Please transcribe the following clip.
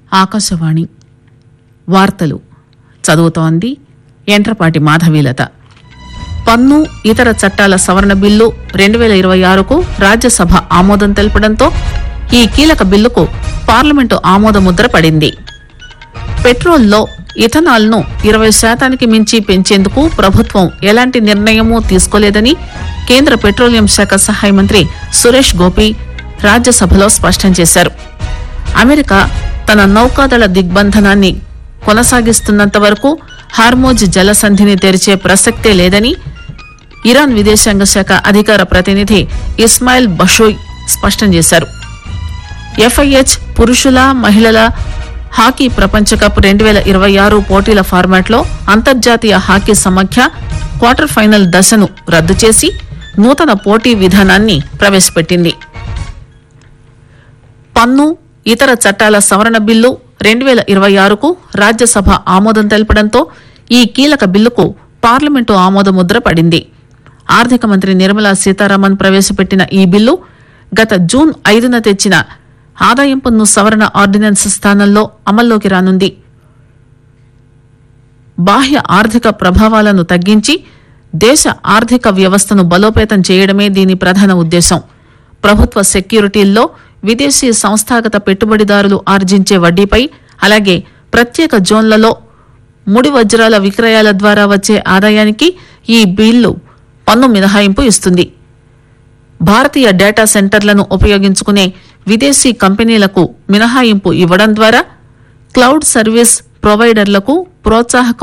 ఆకాశవాణి వార్తలు చదువుతోంది ఎంట్రపాటి మాధవీలత పన్ను ఇతర చట్టాల సవరణ బిల్లు రెండు వేల ఇరవై ఆరుకు రాజ్యసభ ఆమోదం తెలపడంతో ఈ కీలక బిల్లుకు పార్లమెంటు ఆమోద ముద్ర పడింది పెట్రోల్లో ఇథనాల్ ను ఇరవై శాతానికి మించి పెంచేందుకు ప్రభుత్వం ఎలాంటి నిర్ణయమూ తీసుకోలేదని కేంద్ర పెట్రోలియం శాఖ సహాయ మంత్రి సురేష్ గోపి రాజ్యసభలో స్పష్టం చేశారు అమెరికా తన నౌకాదళ దిగ్బంధనాన్ని కొనసాగిస్తున్నంత వరకు హార్మోజ్ జలసంధిని తెరిచే ప్రసక్తే లేదని ఇరాన్ విదేశాంగ శాఖ అధికార ప్రతినిధి ఇస్మాయిల్ బషోయ్ స్పష్టం చేశారు ఎఫ్ఐహెచ్ పురుషుల మహిళల హాకీ ప్రపంచ కప్ రెండు వేల ఇరవై ఆరు పోటీల ఫార్మాట్లో అంతర్జాతీయ హాకీ సమాఖ్య క్వార్టర్ ఫైనల్ దశను రద్దు చేసి నూతన పోటీ విధానాన్ని ప్రవేశపెట్టింది పన్ను ఇతర చట్టాల సవరణ బిల్లు రెండు వేల ఇరవై ఆరుకు రాజ్యసభ ఆమోదం తెలపడంతో ఈ కీలక బిల్లుకు పార్లమెంటు ఆమోద ముద్ర పడింది ఆర్థిక మంత్రి నిర్మలా సీతారామన్ ప్రవేశపెట్టిన ఈ బిల్లు గత జూన్ ఐదున తెచ్చిన ఆదాయం పన్ను సవరణ ఆర్డినెన్స్ స్థానంలో అమల్లోకి రానుంది బాహ్య ఆర్థిక ప్రభావాలను తగ్గించి దేశ ఆర్థిక వ్యవస్థను బలోపేతం చేయడమే దీని ప్రధాన ఉద్దేశం ప్రభుత్వ సెక్యూరిటీల్లో విదేశీ సంస్థాగత పెట్టుబడిదారులు ఆర్జించే వడ్డీపై అలాగే ప్రత్యేక జోన్లలో ముడి వజ్రాల విక్రయాల ద్వారా వచ్చే ఆదాయానికి ఈ బిల్లు పన్ను మినహాయింపు ఇస్తుంది భారతీయ డేటా సెంటర్లను ఉపయోగించుకునే విదేశీ కంపెనీలకు మినహాయింపు ఇవ్వడం ద్వారా క్లౌడ్ సర్వీస్ ప్రొవైడర్లకు ప్రోత్సాహకం